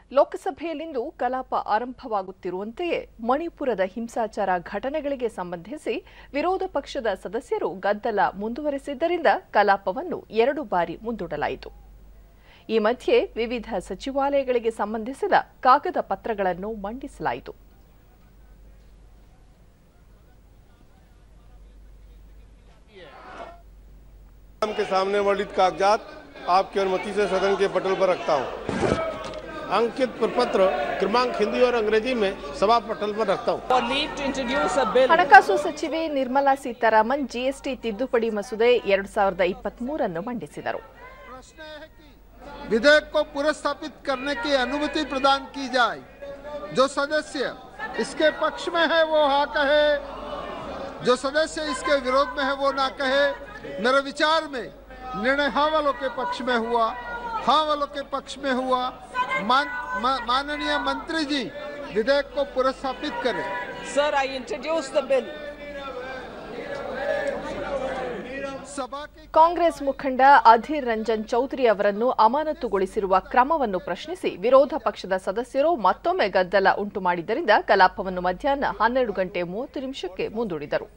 ಲೋಕಸಭೆಯಲ್ಲಿಂದು ಕಲಾಪ ಆರಂಭವಾಗುತ್ತಿರುವಂತೆಯೇ ಮಣಿಪುರದ ಹಿಂಸಾಚಾರ ಘಟನೆಗಳಿಗೆ ಸಂಬಂಧಿಸಿ ವಿರೋಧ ಪಕ್ಷದ ಸದಸ್ಯರು ಗದ್ದಲ ಮುಂದುವರೆಸಿದ್ದರಿಂದ ಕಲಾಪವನ್ನು ಎರಡು ಬಾರಿ ಮುಂದೂಡಲಾಯಿತು ಈ ಮಧ್ಯೆ ವಿವಿಧ ಸಚಿವಾಲಯಗಳಿಗೆ ಸಂಬಂಧಿಸಿದ ಕಾಗದ ಪತ್ರಗಳನ್ನು ಮಂಡಿಸಲಾಯಿತು के सामने वर्णित कागजात आपकी अनुमति से सदन के पटल पर रखता हूँ अंकित प्रपत्र क्रमांक हिंदी और अंग्रेजी में सभा पटल पर रखता हूँ for leave to introduce a bill ಹಣಕಾಸು ಸಚಿವೆ ನಿರ್ಮಲಾ ಸೀತಾರಾಮನ್ ಜಿಎಸ್ಟಿ ತಿದ್ದುಪಡಿ ಮಸೂದೆ ಎರಡು ಸಾವಿರದ ಇಪ್ಪತ್ಮೂರನ್ನು ಮಂಡಿಸಿದರು प्रश्न है कि विधेयक को पुरस्थापित करने की अनुमति प्रदान की जाए जो सदस्य इसके पक्ष में है वो हाँ कहे जो सदस्य इसके विरोध में है वो ना कहे मेरे विचार में निर्णय हाँ वालों के पक्ष में हुआ हाँ वालों के पक्ष में हुआ मान, मा, माननीय मंत्री जी विधेयक को पुरस्थापित करें sir i introduce the bill सभा के ಕಾಂಗ್ರೆಸ್ ಮುಖಂಡ ಅಧೀರ್ ರಂಜನ್ ಚೌಧರಿ ಅವರನ್ನು ಅಮಾನತುಗೊಳಿಸಿರುವ ಕ್ರಮವನ್ನು ಪ್ರಶ್ನಿಸಿ ವಿರೋಧ ಪಕ್ಷದ ಸದಸ್ಯರು ಮತ್ತೊಮ್ಮೆ ಗದ್ದಲ ಉಂಟು ಮಾಡಿದ್ದರಿಂದ ಕಲಾಪವನ್ನು ಮಧ್ಯಾಹ್ನ ಹನ್ನೆರಡು ಗಂಟೆ ಮೂವತ್ತು ನಿಮಿಷಕ್ಕೆ ಮುಂದೂಡಿದರು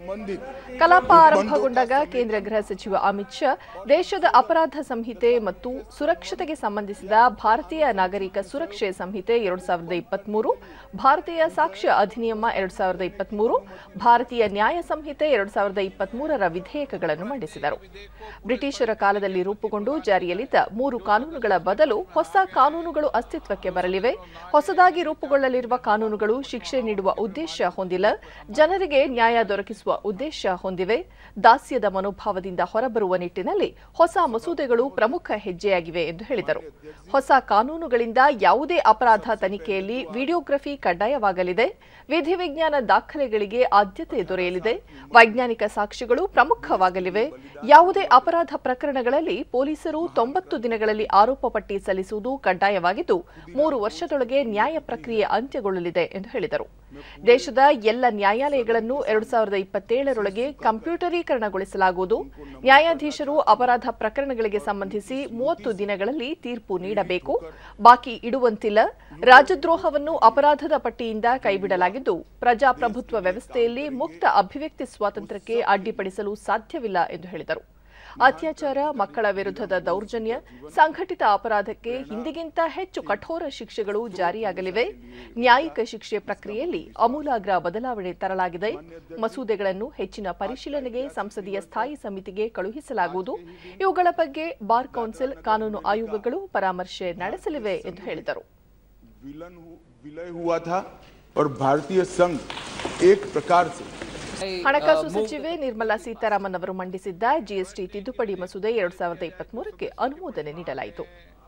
ಕಲಾಪ ಆರಂಭಗೊಂಡಾಗ ಕೇಂದ್ರ ಗೃಹ ಸಚಿವ ಅಮಿತ್ ಶಾ ದೇಶದ ಅಪರಾಧ ಸಂಹಿತೆ ಮತ್ತು ಸುರಕ್ಷತೆಗೆ ಸಂಬಂಧಿಸಿದ ಭಾರತೀಯ ನಾಗರಿಕ ಸುರಕ್ಷೆ ಸಂಹಿತೆ ಎರಡು ಸಾವಿರದ ಇಪ್ಪತ್ಮೂರು ಭಾರತೀಯ ಸಾಕ್ಷ್ಯ ಅಧಿನಿಯಮ ಎರಡು ಸಾವಿರದ ಇಪ್ಪತ್ಮೂರು ಭಾರತೀಯ ನ್ಯಾಯ ಸಂಹಿತೆ ಎರಡು ಸಾವಿರದ ಇಪ್ಪತ್ಮೂರರ ವಿಧೇಯಕಗಳನ್ನು ಮಂಡಿಸಿದರು ಬ್ರಿಟಿಷರ ಕಾಲದಲ್ಲಿ ರೂಪುಗೊಂಡು ಜಾರಿಯಲ್ಲಿದ್ದ ಮೂರು ಕಾನೂನುಗಳ ಬದಲು ಹೊಸ ಕಾನೂನುಗಳು ಅಸ್ತಿತ್ವಕ್ಕೆ ಬರಲಿವೆ ಹೊಸದಾಗಿ ರೂಪುಗೊಳ್ಳಲಿರುವ ಕಾನೂನುಗಳು ಶಿಕ್ಷೆ ನೀಡುವ ಉದ್ದೇಶ ಹೊಂದಿಲ್ಲ ಜನರಿಗೆ ನ್ಯಾಯ ದೊರಕಿಸುವ ಉದ್ದೇಶ ಹೊಂದಿವೆ ದಾಸ್ಯದ ಮನೋಭಾವದಿಂದ ಹೊರಬರುವ ನಿಟ್ಟಿನಲ್ಲಿ ಹೊಸ ಮಸೂದೆಗಳು ಪ್ರಮುಖ ಹೆಜ್ಜೆಯಾಗಿವೆ ಎಂದು ಹೇಳಿದರು ಹೊಸ ಕಾನೂನುಗಳಿಂದ ಯಾವುದೇ ಅಪರಾಧ ತನಿಖೆಯಲ್ಲಿ ವಿಡಿಯೋಗ್ರಫಿ ಕಡ್ಡಾಯವಾಗಲಿದೆ ವಿಧಿವಿಜ್ಞಾನ ದಾಖಲೆಗಳಿಗೆ ಆದ್ಯತೆ ದೊರೆಯಲಿದೆ ವೈಜ್ಞಾನಿಕ ಸಾಕ್ಷ್ಯಗಳು ಪ್ರಮುಖವಾಗಲಿವೆ ಯಾವುದೇ ಅಪರಾಧ ಪ್ರಕರಣಗಳಲ್ಲಿ ಪೊಲೀಸರು ತೊಂಬತ್ತು ದಿನಗಳಲ್ಲಿ ಆರೋಪ ಪಟ್ಟಿ ಸಲ್ಲಿಸುವುದು ಕಡ್ಡಾಯವಾಗಿದ್ದು ಮೂರು ವರ್ಷದೊಳಗೆ ನ್ಯಾಯ ಪ್ರಕ್ರಿಯೆ ಅಂತ್ಯಗೊಳ್ಳಲಿದೆ ಎಂದು ಹೇಳಿದರು ದೇಶದ ಎಲ್ಲ ನ್ಯಾಯಾಲಯಗಳನ್ನು ಎರಡು ಸಾವಿರದ ಇಪ್ಪತ್ತೇಳರೊಳಗೆ ಕಂಪ್ಯೂಟರೀಕರಣಗೊಳಿಸಲಾಗುವುದು ನ್ಯಾಯಾಧೀಶರು ಅಪರಾಧ ಪ್ರಕರಣಗಳಿಗೆ ಸಂಬಂಧಿಸಿ ಮೂವತ್ತು ದಿನಗಳಲ್ಲಿ ತೀರ್ಪು ನೀಡಬೇಕು ಬಾಕಿ ಇಡುವಂತಿಲ್ಲ ರಾಜದ್ರೋಹವನ್ನು ಅಪರಾಧದ ಪಟ್ಟಿಯಿಂದ ಕೈಬಿಡಲಾಗಿದ್ದು ಪ್ರಜಾಪ್ರಭುತ್ವ ವ್ಯವಸ್ಥೆಯಲ್ಲಿ ಮುಕ್ತ ಅಭಿವ್ಯಕ್ತಿ ಸ್ವಾತಂತ್ರ್ಯಕ್ಕೆ ಅಡ್ಡಿಪಡಿಸಲು ಸಾಧ್ಯವಿಲ್ಲ ಎಂದು ಹೇಳಿದರು ಅತ್ಯಾಚಾರ ಮಕ್ಕಳ ವಿರುದ್ಧದ ದೌರ್ಜನ್ಯ ಸಂಘಟಿತ ಅಪರಾಧಕ್ಕೆ ಹಿಂದಿಗಿಂತ ಹೆಚ್ಚು ಕಠೋರ ಶಿಕ್ಷೆಗಳು ಜಾರಿಯಾಗಲಿವೆ ನ್ಯಾಯಿಕ ಶಿಕ್ಷೆ ಪ್ರಕ್ರಿಯೆಯಲ್ಲಿ ಅಮೂಲಾಗ್ರ ಬದಲಾವಣೆ ತರಲಾಗಿದೆ ಮಸೂದೆಗಳನ್ನು ಹೆಚ್ಚಿನ ಪರಿಶೀಲನೆಗೆ ಸಂಸದೀಯ ಸ್ಥಾಯಿ ಸಮಿತಿಗೆ ಕಳುಹಿಸಲಾಗುವುದು ಇವುಗಳ ಬಗ್ಗೆ ಬಾರ್ ಕೌನ್ಸಿಲ್ ಕಾನೂನು ಆಯೋಗಗಳು ಪರಾಮರ್ಶೆ ನಡೆಸಲಿವೆ ಎಂದು ಹೇಳಿದರು विलन हु- विलय हुआ था और भारतीय संघ एक प्रकार से ಹಣಕಾಸು ಸಚಿವೆ ನಿರ್ಮಲಾ ಸೀತಾರಾಮನ್ ಅವರು ಮಂಡಿಸಿದ್ದ ಜಿಎಸ್ಟಿ ತಿದ್ದುಪಡಿ ಮಸೂದೆ ಎರಡ್ ಸಾವಿರದ ಇಪ್ಪತ್ಮೂರಕ್ಕೆ ಅನುಮೋದನೆ ನೀಡಲಾಯಿತು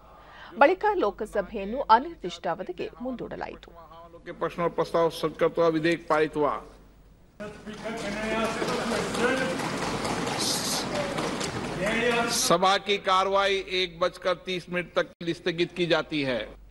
ಬಳಿಕ ಲೋಕಸಭೆಯನ್ನು ಅನಿರ್ದಿಷ್ಟಾವಧಿಗೆ ಮುಂದೂಡಲಾಯಿತು वालों के प्रश्न और प्रस्ताव संकल्प हुआ विधेयक पारित हुआ सभा की कार्रवाई एक बजकर तीस मिनट तक स्थगित की जाती है